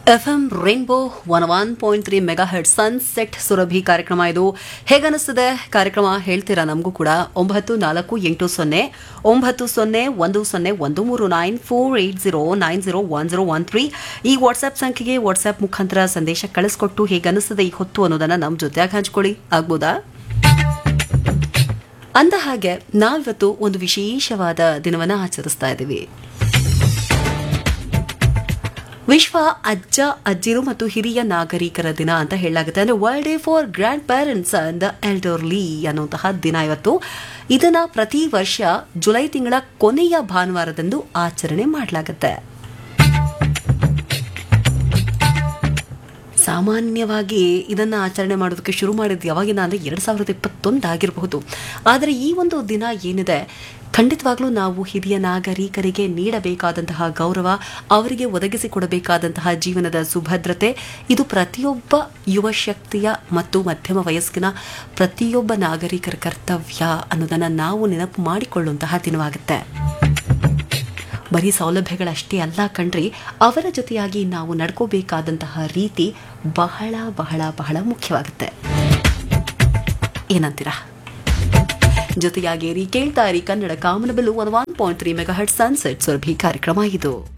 FM rainbow one one point three mega ಹೆಡ್ sunset Surabhi ಕಾರ್ಯಕ್ರಮ ಇದು ಹೇಗನಿಸ್ತದೆ ಕಾರ್ಯಕ್ರಮ ಹೇಳ್ತೀರಾ ನಮಗೂ ಕೂಡ ಒಂಬತ್ತು ನಾಲ್ಕು ಎಂಟು ಸೊನ್ನೆ ಒಂಬತ್ತು ಸೊನ್ನೆ ಒಂದು ಸೊನ್ನೆ ಒಂದು ಮೂರು nine four eight zero nine zero one zero one three ಈ ವಾಟ್ಸ್ಆಪ್ ಸಂಖ್ಯೆಗೆ ವಾಟ್ಸ್ಆಪ್ ಮುಖಾಂತರ ಸಂದೇಶ ಕಳಿಸ್ಕೊಟ್ಟು ಹೇಗನಿಸ್ತದೆ ಈ ಹೊತ್ತು ಅನ್ನೋದನ್ನ ನಮ್ಮ ಜೊತೆಯಾಗಿ ಹಂಚ್ಕೊಳ್ಳಿ ಆಗ್ಬೋದಾ ಅಂದ ಹಾಗೆ ನಾವಿವತ್ತು ಒಂದು ವಿಶೇಷವಾದ ದಿನವನ್ನ ಆಚರಿಸ್ತಾ ಇದ್ದೀವಿ ವಿಶ್ವ ಅಜ್ಜ ಅಜ್ಜಿರು ಮತ್ತು ಹಿರಿಯ ನಾಗರಿಕರ ದಿನ ಅಂತ ಹೇಳಲಾಗುತ್ತೆ ಅಂದ್ರೆ world day for grandparents and elderly ಅನ್ನುವಂತಹ ದಿನ ಇವತ್ತು ಇದನ್ನ ಪ್ರತಿ ವರ್ಷ ಜುಲೈ ತಿಂಗಳ ಕೊನೆಯ ಭಾನುವಾರದಂದು ಆಚರಣೆ ಮಾಡಲಾಗುತ್ತೆ ಸಾಮಾನ್ಯವಾಗಿ ಇದನ್ನ ಆಚರಣೆ ಮಾಡೋದಕ್ಕೆ ಶುರು ಮಾಡಿದ್ದು ಯಾವಾಗಿನ ಅಂದರೆ ಎರಡು ಸಾವಿರದ ಇಪ್ಪತ್ತೊಂದು ಆಗಿರಬಹುದು ಆದರೆ ಈ ಒಂದು ದಿನ ಏನಿದೆ ಖಂಡಿತವಾಗ್ಲೂ ನಾವು ಹಿರಿಯ ನಾಗರಿಕರಿಗೆ ನೀಡಬೇಕಾದಂತಹ ಗೌರವ ಅವರಿಗೆ ಒದಗಿಸಿಕೊಡಬೇಕಾದಂತಹ ಜೀವನದ ಸುಭದ್ರತೆ ಇದು ಪ್ರತಿಯೊಬ್ಬ ಯುವ ಶಕ್ತಿಯ ಮತ್ತು ಮಧ್ಯಮ ವಯಸ್ಸಿನ ಪ್ರತಿಯೊಬ್ಬ ನಾಗರಿಕರ ಕರ್ತವ್ಯ ಅನ್ನೋದನ್ನು ನಾವು ನೆನಪು ಮಾಡಿಕೊಳ್ಳುವಂತಹ ದಿನವಾಗುತ್ತೆ ಬರೀ ಸೌಲಭ್ಯಗಳಷ್ಟೇ ಅಲ್ಲ ಕಣ್ರಿ ಅವರ ಜೊತೆಯಾಗಿ ನಾವು ನಡ್ಕೋಬೇಕಾದಂತಹ ರೀತಿ ಬಹಳ ಬಹಳ ಬಹಳ ಮುಖ್ಯವಾಗುತ್ತೆ ಏನಂತೀರಾ ಜೊತೆಯಾಗಿ ಕೇಳ್ತಾ ಇರಿ Kannada Kamanabillu one one point three mega ಹಟ್ ಸನ್ಸೆಟ್ ಸುರಭಿ ಕಾರ್ಯಕ್ರಮ ಇದು